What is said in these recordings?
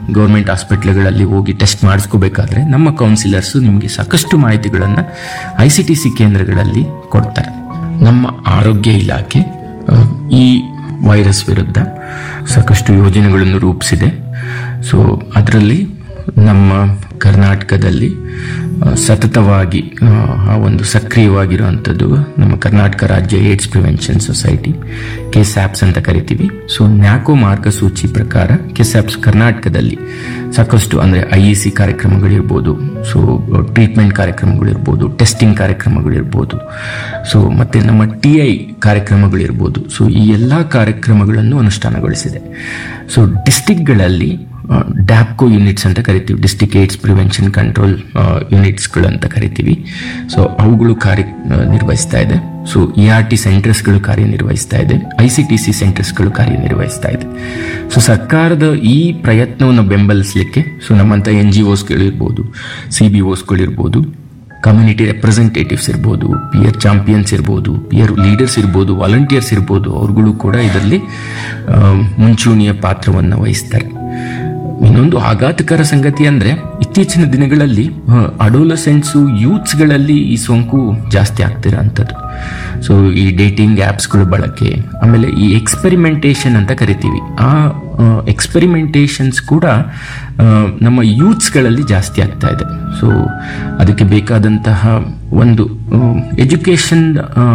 government ಹಾಸ್ಪಿಟ್ಲ್ಗಳಲ್ಲಿ ಹೋಗಿ test ಮಾಡಿಸ್ಕೋಬೇಕಾದ್ರೆ ನಮ್ಮ councillors ನಿಮಗೆ ಸಾಕಷ್ಟು ಮಾಹಿತಿಗಳನ್ನು ಐ ಸಿ ಟಿ ಸಿ ಕೇಂದ್ರಗಳಲ್ಲಿ ಕೊಡ್ತಾರೆ ನಮ್ಮ ಆರೋಗ್ಯ ಇಲಾಖೆ ಆ, ಈ ವೈರಸ್ ವಿರುದ್ಧ ಸಾಕಷ್ಟು ಯೋಜನೆಗಳನ್ನು ರೂಪಿಸಿದೆ ಸೊ ಅದರಲ್ಲಿ ನಮ್ಮ ಕರ್ನಾಟಕದಲ್ಲಿ ಆ, ಸತತವಾಗಿ ಆ, ಆ ಒಂದು ಸಕ್ರಿಯವಾಗಿರುವಂಥದ್ದು ನಮ್ಮ ಕರ್ನಾಟಕ ರಾಜ್ಯ ಏಡ್ಸ್ ಪ್ರಿವೆನ್ಷನ್ ಸೊಸೈಟಿ ಕೆಸ್ಯಾಪ್ಸ್ ಅಂತ ಕರಿತೀವಿ ಸೊ ನ್ಯಾಕೋ ಮಾರ್ಗಸೂಚಿ ಪ್ರಕಾರ ಕೆಸ್ಯಾಪ್ಸ್ ಕರ್ನಾಟಕದಲ್ಲಿ ಸಾಕಷ್ಟು ಅಂದರೆ ಐ ಇ ಸಿ ಕಾರ್ಯಕ್ರಮಗಳಿರ್ಬೋದು ಸೊ ಟ್ರೀಟ್ಮೆಂಟ್ ಕಾರ್ಯಕ್ರಮಗಳಿರ್ಬೋದು ಟೆಸ್ಟಿಂಗ್ ಕಾರ್ಯಕ್ರಮಗಳಿರ್ಬೋದು ಸೊ ಮತ್ತೆ ನಮ್ಮ ಟಿ ಐ ಕಾರ್ಯಕ್ರಮಗಳಿರ್ಬೋದು ಸೊ ಈ ಎಲ್ಲ ಕಾರ್ಯಕ್ರಮಗಳನ್ನು ಅನುಷ್ಠಾನಗೊಳಿಸಿದೆ ಸೊ ಡಿಸ್ಟಿಕ್ಗಳಲ್ಲಿ ಡ್ಯಾಪ್ಕೋ ಯೂನಿಟ್ಸ್ ಅಂತ ಕರಿತೀವಿ ಡಿಸ್ಟಿಕ್ ಏಡ್ಸ್ ಪ್ರಿವೆನ್ಷನ್ ಕಂಟ್ರೋಲ್ ಯೂನಿಟ್ಸ್ಗಳು ಅಂತ ಕರಿತೀವಿ ಸೊ ಅವುಗಳು ಕಾರ್ಯ ಆ, ನಿರ್ವಹಿಸ್ತಾ ಇದೆ ಸೊ ಇ ಆರ್ ಟಿ ಸೆಂಟರ್ಸ್ಗಳು ಕಾರ್ಯನಿರ್ವಹಿಸ್ತಾ ಇದೆ ಐ ಸಿ ಟಿ ಸಿ ಸೆಂಟರ್ಸ್ಗಳು ಕಾರ್ಯನಿರ್ವಹಿಸ್ತಾ ಇದೆ ಸೊ ಸರ್ಕಾರದ ಈ ಪ್ರಯತ್ನವನ್ನು ಬೆಂಬಲಿಸಲಿಕ್ಕೆ ಸೊ ನಮ್ಮಂಥ ಎನ್ ಜಿ ಒಸ್ಗಳಿರ್ಬೋದು ಸಿ ಬಿ ಒಸ್ಗಳಿರ್ಬೋದು ಕಮ್ಯುನಿಟಿ ರೆಪ್ರೆಸೆಂಟೇಟಿವ್ಸ್ ಇರ್ಬೋದು ಪಿಯರ್ ಚಾಂಪಿಯನ್ಸ್ ಇರ್ಬೋದು ಪಿಯರ್ ಲೀಡರ್ಸ್ ಇರ್ಬೋದು ವಾಲಂಟಿಯರ್ಸ್ ಇರ್ಬೋದು ಅವ್ರುಗಳು ಕೂಡ ಇದರಲ್ಲಿ ಆ, ಮುಂಚೂಣಿಯ ಪಾತ್ರವನ್ನು ವಹಿಸ್ತಾರೆ ಇನ್ನೊಂದು ಆಘಾತಕರ ಸಂಗತಿ ಅಂದ್ರೆ ಇತ್ತೀಚಿನ ದಿನಗಳಲ್ಲಿ ಅಡೋಲಸೆಂಟ್ಸು ಯೂತ್ಸ್ಗಳಲ್ಲಿ ಈ ಸೋಂಕು ಜಾಸ್ತಿ ಆಗ್ತಿರೋಂಥದ್ದು ಸೊ ಈ ಡೇಟಿಂಗ್ ಆ್ಯಪ್ಸ್ಗಳು ಬಳಕೆ ಆಮೇಲೆ ಈ ಎಕ್ಸ್ಪೆರಿಮೆಂಟೇಷನ್ ಅಂತ ಕರಿತೀವಿ ಆ ಎಕ್ಸ್ಪೆರಿಮೆಂಟೇಷನ್ಸ್ ಕೂಡ ಆ, ನಮ್ಮ ಯೂತ್ಸ್ಗಳಲ್ಲಿ ಜಾಸ್ತಿ ಆಗ್ತಾ ಇದೆ ಸೊ ಅದಕ್ಕೆ ಬೇಕಾದಂತಹ ಒಂದು ಎಜುಕೇಷನ್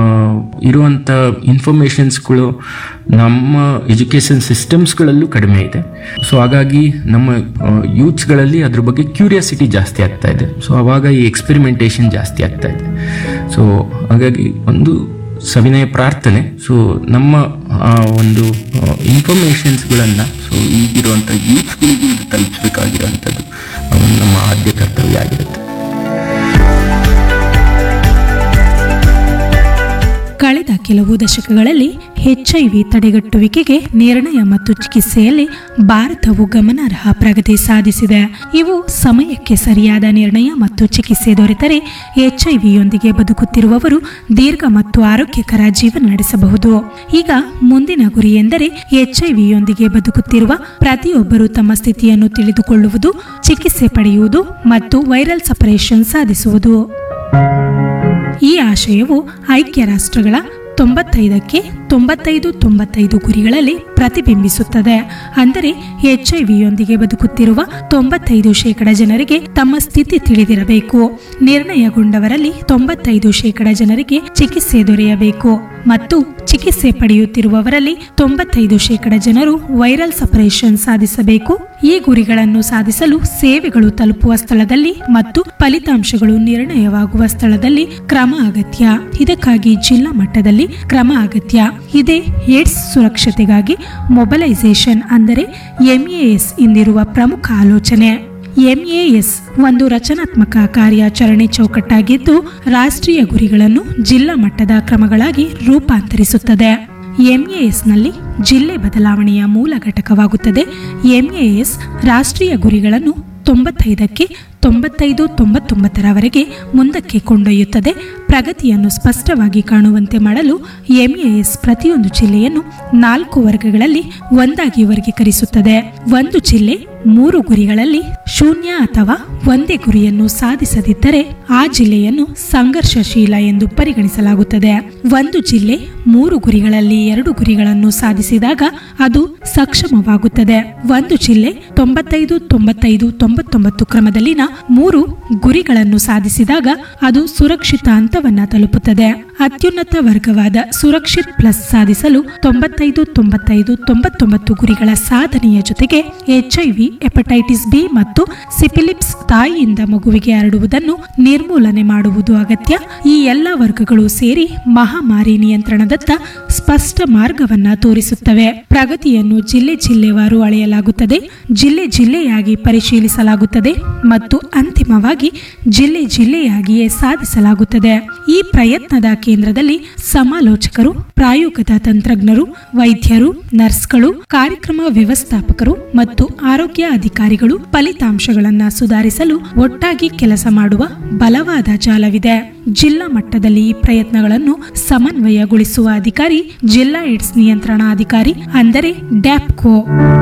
ಇರುವಂಥ ಇನ್ಫಾರ್ಮೇಷನ್ಸ್ಗಳು ನಮ್ಮ ಎಜುಕೇಷನ್ ಸಿಸ್ಟಮ್ಸ್ಗಳಲ್ಲೂ ಕಡಿಮೆ ಇದೆ ಸೊ ಹಾಗಾಗಿ ನಮ್ಮ ಯೂತ್ಸ್ಗಳಲ್ಲಿ ಅದ್ರ ಬಗ್ಗೆ ಕ್ಯೂರಿಯಾಸಿಟಿ ಜಾಸ್ತಿ ಆಗ್ತಾ ಇದೆ ಸೊ ಅವಾಗ ಈ ಎಕ್ಸ್ಪೆರಿಮೆಂಟೇಷನ್ ಜಾಸ್ತಿ ಆಗ್ತಾ ಇದೆ ಸೊ ಹಾಗಾಗಿ ಒಂದು ಸವಿನಯ ಪ್ರಾರ್ಥನೆ ಸೊ ನಮ್ಮ ಆ ಒಂದು ಇನ್ಫಾರ್ಮೇಷನ್ಸ್ಗಳನ್ನು ಸೊ ಈಗಿರುವಂಥ ಯೂತ್ಸ್ಗಳಿಗೂ ಇದು ತಲುಪಿಸಬೇಕಾಗಿರುವಂಥದ್ದು ಅದು ನಮ್ಮ ಆದ್ಯ ಕರ್ತವ್ಯ ಆಗಿರುತ್ತೆ ಕಳೆದ ಕೆಲವು ದಶಕಗಳಲ್ಲಿ ಎಚ್ಐವಿ ತಡೆಗಟ್ಟುವಿಕೆಗೆ ನಿರ್ಣಯ ಮತ್ತು ಚಿಕಿತ್ಸೆಯಲ್ಲಿ ಭಾರತವು ಗಮನಾರ್ಹ ಪ್ರಗತಿ ಸಾಧಿಸಿದೆ ಇವು ಸಮಯಕ್ಕೆ ಸರಿಯಾದ ನಿರ್ಣಯ ಮತ್ತು ಚಿಕಿತ್ಸೆ ದೊರೆತರೆ ಎಚ್ಐವಿಯೊಂದಿಗೆ ಬದುಕುತ್ತಿರುವವರು ದೀರ್ಘ ಮತ್ತು ಆರೋಗ್ಯಕರ ಜೀವನ ನಡೆಸಬಹುದು ಈಗ ಮುಂದಿನ ಗುರಿ ಎಂದರೆ ಎಚ್ಐವಿಯೊಂದಿಗೆ ಬದುಕುತ್ತಿರುವ ಪ್ರತಿಯೊಬ್ಬರು ತಮ್ಮ ಸ್ಥಿತಿಯನ್ನು ತಿಳಿದುಕೊಳ್ಳುವುದು ಚಿಕಿತ್ಸೆ ಪಡೆಯುವುದು ಮತ್ತು ವೈರಲ್ ಸಪರೇಷನ್ ಸಾಧಿಸುವುದು ಈ ಆಶಯವು ಐಕ್ಯ ರಾಷ್ಟ್ರಗಳ ತೊಂಬತ್ತೈದಕ್ಕೆ ತೊಂಬತ್ತೈದು ತೊಂಬತ್ತೈದು ಗುರಿಗಳಲ್ಲಿ ಪ್ರತಿಬಿಂಬಿಸುತ್ತದೆ ಅಂದರೆ ಎಚ್ಐವಿಯೊಂದಿಗೆ ಬದುಕುತ್ತಿರುವ ತೊಂಬತ್ತೈದು ಶೇಕಡ ಜನರಿಗೆ ತಮ್ಮ ಸ್ಥಿತಿ ತಿಳಿದಿರಬೇಕು ನಿರ್ಣಯಗೊಂಡವರಲ್ಲಿ ತೊಂಬತ್ತೈದು ಶೇಕಡ ಜನರಿಗೆ ಚಿಕಿತ್ಸೆ ದೊರೆಯಬೇಕು ಮತ್ತು ಚಿಕಿತ್ಸೆ ಪಡೆಯುತ್ತಿರುವವರಲ್ಲಿ ತೊಂಬತ್ತೈದು ಶೇಕಡ ಜನರು ವೈರಲ್ ಸಪರೇಷನ್ ಸಾಧಿಸಬೇಕು ಈ ಗುರಿಗಳನ್ನು ಸಾಧಿಸಲು ಸೇವೆಗಳು ತಲುಪುವ ಸ್ಥಳದಲ್ಲಿ ಮತ್ತು ಫಲಿತಾಂಶಗಳು ನಿರ್ಣಯವಾಗುವ ಸ್ಥಳದಲ್ಲಿ ಕ್ರಮ ಅಗತ್ಯ ಇದಕ್ಕಾಗಿ ಜಿಲ್ಲಾ ಮಟ್ಟದಲ್ಲಿ ಕ್ರಮ ಅಗತ್ಯ ಇದೇ ಏಡ್ಸ್ ಸುರಕ್ಷತೆಗಾಗಿ ಮೊಬಲೈಸೇಷನ್ ಅಂದರೆ ಎಂಎಎಸ್ ಎಂದಿರುವ ಪ್ರಮುಖ ಆಲೋಚನೆ ಎಂಎಎಸ್ ಒಂದು ರಚನಾತ್ಮಕ ಕಾರ್ಯಾಚರಣೆ ಚೌಕಟ್ಟಾಗಿದ್ದು ರಾಷ್ಟ್ರೀಯ ಗುರಿಗಳನ್ನು ಜಿಲ್ಲಾ ಮಟ್ಟದ ಕ್ರಮಗಳಾಗಿ ರೂಪಾಂತರಿಸುತ್ತದೆ ಎಂಎಎಸ್ನಲ್ಲಿ ಜಿಲ್ಲೆ ಬದಲಾವಣೆಯ ಮೂಲ ಘಟಕವಾಗುತ್ತದೆ ಎಂಎಎಸ್ ರಾಷ್ಟ್ರೀಯ ಗುರಿಗಳನ್ನು ತೊಂಬತ್ತೈದಕ್ಕೆ ತೊಂಬತ್ತೈದು ತೊಂಬತ್ತೊಂಬತ್ತರವರೆಗೆ ಮುಂದಕ್ಕೆ ಕೊಂಡೊಯ್ಯುತ್ತದೆ ಪ್ರಗತಿಯನ್ನು ಸ್ಪಷ್ಟವಾಗಿ ಕಾಣುವಂತೆ ಮಾಡಲು ಎಂಎಎಸ್ ಪ್ರತಿಯೊಂದು ಜಿಲ್ಲೆಯನ್ನು ನಾಲ್ಕು ವರ್ಗಗಳಲ್ಲಿ ಒಂದಾಗಿ ವರ್ಗೀಕರಿಸುತ್ತದೆ ಒಂದು ಜಿಲ್ಲೆ ಮೂರು ಗುರಿಗಳಲ್ಲಿ ಶೂನ್ಯ ಅಥವಾ ಒಂದೇ ಗುರಿಯನ್ನು ಸಾಧಿಸದಿದ್ದರೆ ಆ ಜಿಲ್ಲೆಯನ್ನು ಸಂಘರ್ಷಶೀಲ ಎಂದು ಪರಿಗಣಿಸಲಾಗುತ್ತದೆ ಒಂದು ಜಿಲ್ಲೆ ಮೂರು ಗುರಿಗಳಲ್ಲಿ ಎರಡು ಗುರಿಗಳನ್ನು ಸಾಧಿಸಿದಾಗ ಅದು ಸಕ್ಷಮವಾಗುತ್ತದೆ ಒಂದು ಜಿಲ್ಲೆ ತೊಂಬತ್ತೈದು ತೊಂಬತ್ತೈದು ತೊಂಬತ್ತೊಂಬತ್ತು ಕ್ರಮದಲ್ಲಿನ ಮೂರು ಗುರಿಗಳನ್ನು ಸಾಧಿಸಿದಾಗ ಅದು ಸುರಕ್ಷಿತ ಹಂತವನ್ನ ತಲುಪುತ್ತದೆ ಅತ್ಯುನ್ನತ ವರ್ಗವಾದ ಸುರಕ್ಷಿತ್ ಪ್ಲಸ್ ಸಾಧಿಸಲು ತೊಂಬತ್ತೈದು ತೊಂಬತ್ತೈದು ತೊಂಬತ್ತೊಂಬತ್ತು ಗುರಿಗಳ ಸಾಧನೆಯ ಜೊತೆಗೆ ಎಚ್ಐವಿ ಹೆಪಟೈಟಿಸ್ ಬಿ ಮತ್ತು ಸಿಪಿಲಿಪ್ಸ್ ತಾಯಿಯಿಂದ ಮಗುವಿಗೆ ಹರಡುವುದನ್ನು ನಿರ್ಮೂಲನೆ ಮಾಡುವುದು ಅಗತ್ಯ ಈ ಎಲ್ಲ ವರ್ಗಗಳು ಸೇರಿ ಮಹಾಮಾರಿ ನಿಯಂತ್ರಣದತ್ತ ಸ್ಪಷ್ಟ ಮಾರ್ಗವನ್ನ ತೋರಿಸುತ್ತವೆ ಪ್ರಗತಿಯನ್ನು ಜಿಲ್ಲೆ ಜಿಲ್ಲೆವಾರು ಅಳೆಯಲಾಗುತ್ತದೆ ಜಿಲ್ಲೆ ಜಿಲ್ಲೆಯಾಗಿ ಪರಿಶೀಲಿಸಲಾಗುತ್ತದೆ ಮತ್ತು ಅಂತಿಮವಾಗಿ ಜಿಲ್ಲೆ ಜಿಲ್ಲೆಯಾಗಿಯೇ ಸಾಧಿಸಲಾಗುತ್ತದೆ ಈ ಪ್ರಯತ್ನದ ಕೇಂದ್ರದಲ್ಲಿ ಸಮಾಲೋಚಕರು ಪ್ರಾಯೋಗದ ತಂತ್ರಜ್ಞರು ವೈದ್ಯರು ನರ್ಸ್ಗಳು ಕಾರ್ಯಕ್ರಮ ವ್ಯವಸ್ಥಾಪಕರು ಮತ್ತು ಆರೋಗ್ಯ ಅಧಿಕಾರಿಗಳು ಫಲಿತಾಂಶಗಳನ್ನು ಸುಧಾರಿಸಲು ಒಟ್ಟಾಗಿ ಕೆಲಸ ಮಾಡುವ ಬಲವಾದ ಜಾಲವಿದೆ ಜಿಲ್ಲಾ ಮಟ್ಟದಲ್ಲಿ ಈ ಪ್ರಯತ್ನಗಳನ್ನು ಸಮನ್ವಯಗೊಳಿಸುವ ಅಧಿಕಾರಿ ಜಿಲ್ಲಾ ಏಡ್ಸ್ ನಿಯಂತ್ರಣಾಧಿಕಾರಿ ಅಂದರೆ ಡ್ಯಾಪ್ಕೋ